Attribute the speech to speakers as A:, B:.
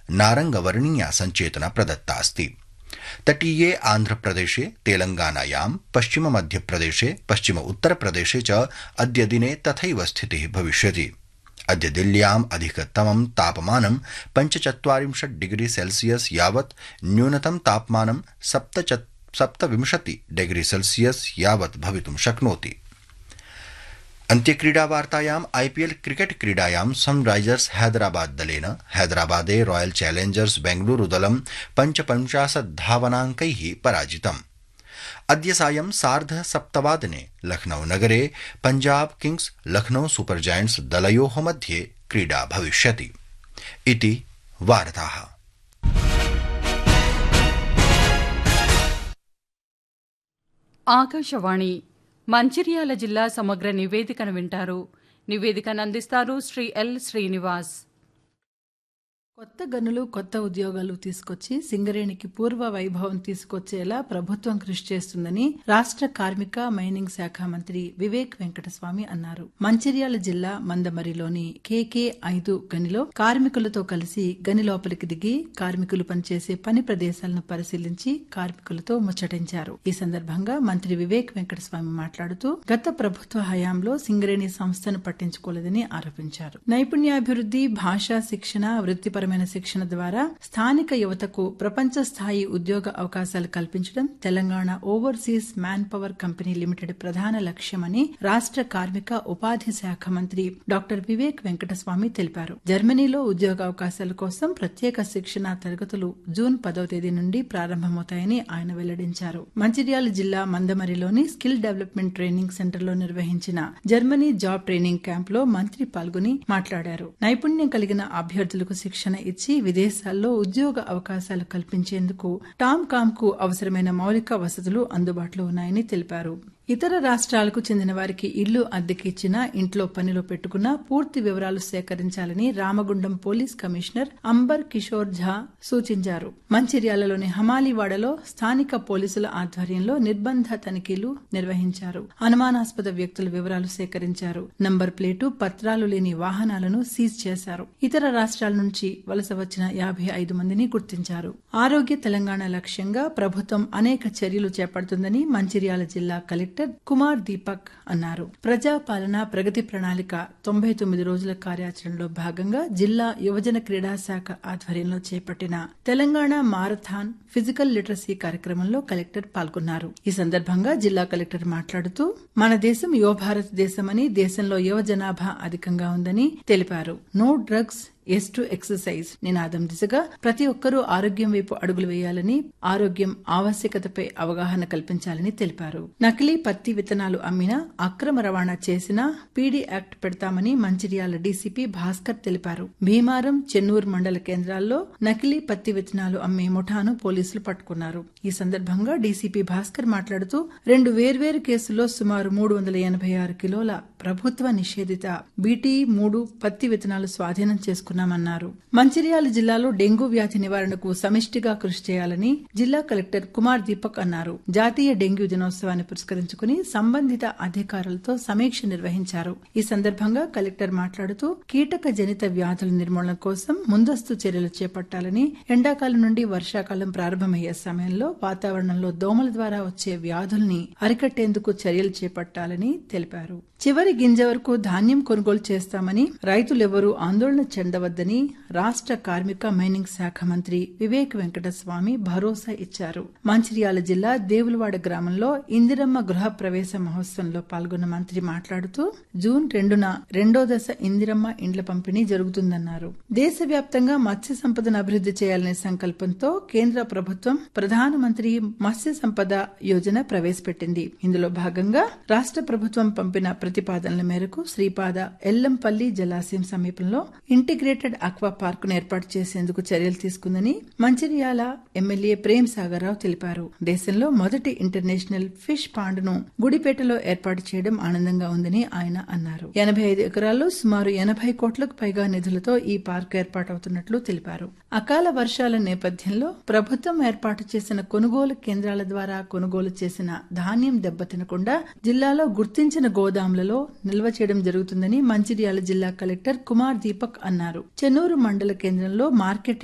A: नारंगवर्णीया सञ्चेतना प्रदत्ता अस्ति तटीये आन्ध्रप्रदेशे तेलंगानायां पश्चिम मध्यप्रदेशे पश्चिम उत्तरप्रदेशे च अद्य दिने तथैव स्थितिः भविष्यति अद्य दिल्ल्याम् अधिकतमं तापमानं पञ्चचत्वारिंशत् डिग्री सेल्सियस यावत् न्यूनतम तापमानं सप्तविंशति डिग्री सेल्सियस यावत् भवितुं शक्नोति अन्त्यक्रीडावार्तायाम् आईपीएल क्रिकेट क्रीडायां सनराइजर्स हैदराबाद दलेन हैदराबादे रॉयल चैलेंजर्स बेंगलुरू दलं पञ्चपञ्चाशत् धावनाङ्कैः पराजितम् अद्य सायं सार्ध सप्तवादने लखनऊ नगरे Punjab kings Lucknow super giants दलयोः मध्ये क्रीडा भविष्यति इति वार्ताः
B: ఆకాశవాణి మంచిర్యాల జిల్లా సమగ్ర నివేదికను వింటారు నివేదికను అందిస్తారు శ్రీ ఎల్ శ్రీనివాస్
C: కొత్త గనులు కొత్త ఉద్యోగాలు తీసుకొచ్చి సింగరేణికి పూర్వ వైభవం తీసుకొచ్చేలా ప్రభుత్వం కృషి చేస్తుందని రాష్ట్ర కార్మిక మైనింగ్ శాఖ మంత్రి వివేక్ వెంకటస్వామి అన్నారు మంచిర్యాల జిల్లా మందమరిలోని కేకే ఐదు గనిలో కార్మికులతో కలిసి గని లోపలికి దిగి కార్మికులు పనిచేసే పని ప్రదేశాలను పరిశీలించి కార్మికులతో ముచ్చటించారు ఈ సందర్భంగా మంత్రి వివేక్ వెంకటస్వామి మాట్లాడుతూ గత ప్రభుత్వ హయాంలో సింగరేణి సంస్థను పట్టించుకోలేదని ఆరోపించారు నైపుణ్యాభివృద్ది భాషా శిక్షణ వృత్తిపర పరమైన శిక్షణ ద్వారా స్థానిక యువతకు ప్రపంచ స్థాయి ఉద్యోగ అవకాశాలు కల్పించడం Telangana overseas manpower company limited ప్రధాన లక్ష్యమని రాష్ట్ర కార్మిక ఉపాధి శాఖ మంత్రి డాక్టర్ వివేక్ వెంకటస్వామి తెలిపారు జర్మనీలో ఉద్యోగ అవకాశాల కోసం ప్రత్యేక శిక్షణ తరగతులు జూన్ పదో తేదీ నుండి ప్రారంభమవుతాయని ఆయన వెల్లడించారు మంచిర్యాల జిల్లా మందమరిలోని స్కిల్ డెవలప్మెంట్ ట్రైనింగ్ సెంటర్ లో నిర్వహించిన జర్మనీ జాబ్ ట్రైనింగ్ క్యాంప్ లో మంత్రి పాల్గొని మాట్లాడారు నైపుణ్యం కలిగిన అభ్యర్థులకు శిక్షణ ఇచ్చి విదేశాల్లో ఉద్యోగ అవకాశాలు కల్పించేందుకు టామ్ కామ్ కు అవసరమైన మౌలిక వసతులు అందుబాటులో ఉన్నాయని తెలిపారు ఇతర రాష్ట్రాలకు చెందిన వారికి ఇల్లు అద్దెకిచ్చినా ఇంట్లో పనిలో పెట్టుకున్నా పూర్తి వివరాలు సేకరించాలని రామగుండం పోలీస్ కమిషనర్ అంబర్ కిషోర్ ఝా సూచించారు మంచిర్యాలలోని హమాలీవాడలో స్థానిక పోలీసుల ఆధ్వర్యంలో నిర్బంధ తనిఖీలు నిర్వహించారు అనుమానాస్పద వ్యక్తుల వివరాలు సేకరించారు నంబర్ ప్లేటు పత్రాలు లేని వాహనాలను సీజ్ చేశారు ఇతర రాష్ట్రాల నుంచి వలస వచ్చిన యాభై ఐదు మందిని గుర్తించారు ఆరోగ్య తెలంగాణ లక్ష్యంగా ప్రభుత్వం అనేక చర్యలు చేపడుతుందని మంచిర్యాల జిల్లా కలెక్టర్ కలెక్టర్ కుమార్ దీపక్ అన్నారు ప్రజాపాలన ప్రగతి ప్రణాళిక తొంభై తొమ్మిది రోజుల కార్యాచరణలో భాగంగా జిల్లా యువజన క్రీడా శాఖ ఆధ్వర్యంలో చేపట్టిన తెలంగాణ మారథాన్ ఫిజికల్ లిటరసీ కార్యక్రమంలో కలెక్టర్ పాల్గొన్నారు ఈ సందర్భంగా జిల్లా కలెక్టర్ మాట్లాడుతూ మన దేశం యువ భారత దేశమని దేశంలో యువ జనాభా అధికంగా ఉందని తెలిపారు no drugs yes to exercise నినాదం దిశగా ప్రతి ఒక్కరూ ఆరోగ్యం వైపు అడుగులు వేయాలని ఆరోగ్యం ఆవశ్యకతపై అవగాహన కల్పించాలని తెలిపారు నకిలీ పత్తి విత్తనాలు అమ్మినా అక్రమ రవాణా చేసినా పీడీ యాక్ట్ పెడతామని మంచిర్యాల డీసీపీ భాస్కర్ తెలిపారు భీమారం చెన్నూరు మండల కేంద్రాల్లో నకిలీ పత్తి విత్తనాలు అమ్మే ముఠాను పోలీసులు పట్టుకున్నారు ఈ సందర్భంగా డీసీపీ భాస్కర్ మాట్లాడుతూ రెండు వేర్వేరు కేసుల్లో సుమారు మూడు వందల ఎనభై ఆరు కిలోల ప్రభుత్వ నిషేధిత బీటీ మూడు పత్తి విత్తనాలు స్వాధీనం చేసుకున్నారు చేసుకున్నామన్నారు మంచిర్యాల జిల్లాలో డెంగూ వ్యాధి నివారణకు సమిష్టిగా కృషి చేయాలని జిల్లా కలెక్టర్ కుమార్ దీపక్ అన్నారు జాతీయ డెంగ్యూ దినోత్సవాన్ని పురస్కరించుకుని సంబంధిత అధికారులతో సమీక్ష నిర్వహించారు ఈ సందర్భంగా కలెక్టర్ మాట్లాడుతూ కీటక జనిత వ్యాధుల నిర్మూలన కోసం ముందస్తు చర్యలు చేపట్టాలని ఎండాకాలం నుండి వర్షాకాలం ప్రారంభమయ్యే సమయంలో వాతావరణంలో దోమల ద్వారా వచ్చే వ్యాధుల్ని అరికట్టేందుకు చర్యలు చేపట్టాలని తెలిపారు చివరి గింజ వరకు ధాన్యం కొనుగోలు చేస్తామని రైతులెవరూ ఆందోళన చెందవద్దని రాష్ట్ర కార్మిక మైనింగ్ శాఖ మంత్రి వివేక్ వెంకటస్వామి భరోసా ఇచ్చారు మంచిర్యాల జిల్లా దేవులవాడ గ్రామంలో ఇందిరమ్మ గృహ ప్రవేశ మహోత్సవంలో పాల్గొన్న మంత్రి మాట్లాడుతూ జూన్ రెండున రెండో దశ ఇందిరమ్మ ఇండ్ల పంపిణీ జరుగుతుందన్నారు దేశవ్యాప్తంగా మత్స్య సంపదను అభివృద్ది చేయాలనే సంకల్పంతో కేంద్ర ప్రభుత్వం ప్రధానమంత్రి మత్స్య సంపద యోజన ప్రవేశపెట్టింది ఇందులో భాగంగా రాష్ట్ర ప్రభుత్వం పంపిన ప్రతిపాదనల మేరకు శ్రీపాద ఎల్లంపల్లి జలాశయం సమీపంలో ఇంటిగ్రేటెడ్ అక్వా పార్కును ఏర్పాటు చేసేందుకు చర్యలు తీసుకుందని మంచిర్యాల ఎమ్మెల్యే ప్రేమ్ సాగర్రావు తెలిపారు దేశంలో మొదటి ఇంటర్నేషనల్ ఫిష్ పాండ్ ను గుడిపేటలో ఏర్పాటు చేయడం ఆనందంగా ఉందని ఆయన అన్నారు ఎనభై ఐదు ఎకరాల్లో సుమారు ఎనభై కోట్లకు పైగా నిధులతో ఈ పార్కు ఏర్పాటవుతున్నట్లు తెలిపారు అకాల వర్షాల నేపథ్యంలో ప్రభుత్వం ఏర్పాటు చేసిన కొనుగోలు కేంద్రాల ద్వారా కొనుగోలు చేసిన ధాన్యం దెబ్బతినకుండా జిల్లాలో గుర్తించిన గోదాములలో నిల్వ చేయడం జరుగుతుందని మంచిర్యాల జిల్లా కలెక్టర్ కుమార్ దీపక్ అన్నారు చెన్నూరు మండల కేంద్రంలో మార్కెట్